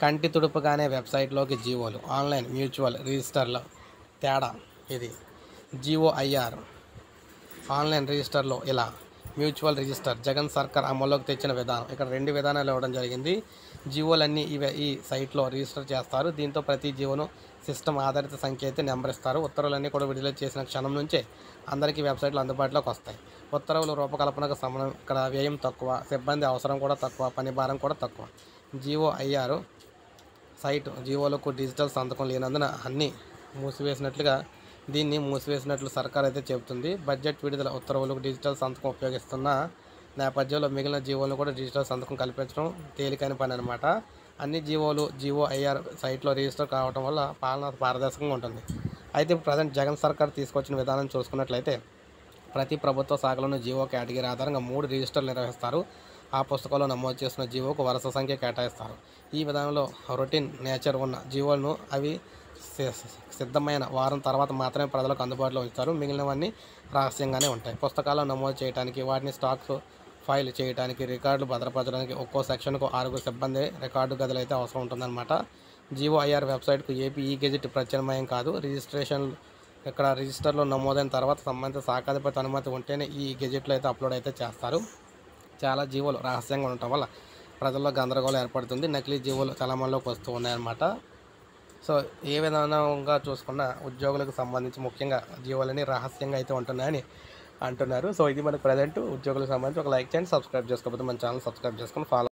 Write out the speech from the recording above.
కంటి తుడుపుగానే వెబ్సైట్లోకి జీవోలు ఆన్లైన్ మ్యూచువల్ రిజిస్టర్ల తేడా ఇది జీవో ఐఆర్ ఆన్లైన్ రిజిస్టర్లో ఇలా మ్యూచువల్ రిజిస్టర్ జగన్ సర్కార్ అమల్లోకి తెచ్చిన విధానం ఇక్కడ రెండు విధానాలు ఇవ్వడం జరిగింది జీవోలన్నీ ఇవే ఈ సైట్లో రిజిస్టర్ చేస్తారు దీంతో ప్రతి జీవోను సిస్టమ్ ఆధారిత సంఖ్య అయితే నెంబర్ ఇస్తారు ఉత్తర్వులన్నీ కూడా విడుదల చేసిన క్షణం నుంచే అందరికీ వెబ్సైట్లు అందుబాటులోకి వస్తాయి ఉత్తర్వుల రూపకల్పనకు సమయం ఇక్కడ వ్యయం తక్కువ సిబ్బంది అవసరం కూడా తక్కువ పని భారం కూడా తక్కువ జీవో ఐఆర్ సైట్ జీవోలకు డిజిటల్ సంతకం లేనందున అన్నీ మూసివేసినట్లుగా దీన్ని మూసివేసినట్లు సర్కార్ అయితే చెబుతుంది బడ్జెట్ విడుదల ఉత్తర్వులకు డిజిటల్ సంతకం ఉపయోగిస్తున్న నేపథ్యంలో మిగిలిన జీవోలను కూడా డిజిటల్ సంతకం కల్పించడం తేలికైన పని అనమాట అన్ని జీవోలు జీవో ఐఆర్ సైట్లో రిజిస్టర్ కావడం వల్ల పాలన పారదర్శకంగా ఉంటుంది అయితే ఇప్పుడు ప్రజెంట్ జగన్ సర్కార్ తీసుకొచ్చిన విధానం చూసుకున్నట్లయితే ప్రతి ప్రభుత్వ శాఖలోని జీవో కేటగిరీ ఆధారంగా మూడు రిజిస్టర్లు నిర్వహిస్తారు ఆ పుస్తకంలో నమోదు చేసిన జీవోకు వరుస సంఖ్య కేటాయిస్తారు ఈ విధానంలో రొటీన్ నేచర్ ఉన్న జీవోలను అవి సి- సిద్ధమైన వారం తర్వాత మాత్రమే ప్రజలకు అందుబాటులో ఉంచుతారు మిగిలినవన్నీ రహస్యంగానే ఉంటాయి పుస్తకాల్లో నమోదు చేయడానికి వాటిని స్టాక్స్ ఫైల్ చేయడానికి రికార్డులు భద్రపరచడానికి ఒక్కో సెక్షన్కు ఆరుగురు సిబ్బంది రికార్డు గదులు అయితే అవసరం ఉంటుందన్నమాట జీవో ఐఆర్ వెబ్సైట్కు ఏపీ ఈ గెజెట్ ప్రత్యామ్నాయం కాదు రిజిస్ట్రేషన్ ఇక్కడ రిజిస్టర్లో నమోదైన తర్వాత సంబంధిత శాఖాధిపతి అనుమతి ఉంటేనే ఈ గెజెట్లో అయితే అప్లోడ్ అయితే చేస్తారు చాలా జీవోలు రహస్యంగా ఉండటం వల్ల ప్రజల్లో గందరగోళం ఏర్పడుతుంది నకిలీ జీవోలు చలమణలోకి వస్తూ ఉన్నాయన్నమాట సో ఏ విధానంగా చూసుకున్నా ఉద్యోగులకు సంబంధించి ముఖ్యంగా జీవోలని రహస్యంగా అయితే ఉంటున్నాయని అంటున్నారు సో ఇది మనకు ప్రజెంట్ ఉద్యోగులకు సంబంధించి ఒక లైక్ చేయండి సబ్స్క్రైబ్ చేసుకోకపోతే మన ఛానల్ సబ్స్క్రైబ్ చేసుకొని ఫాలో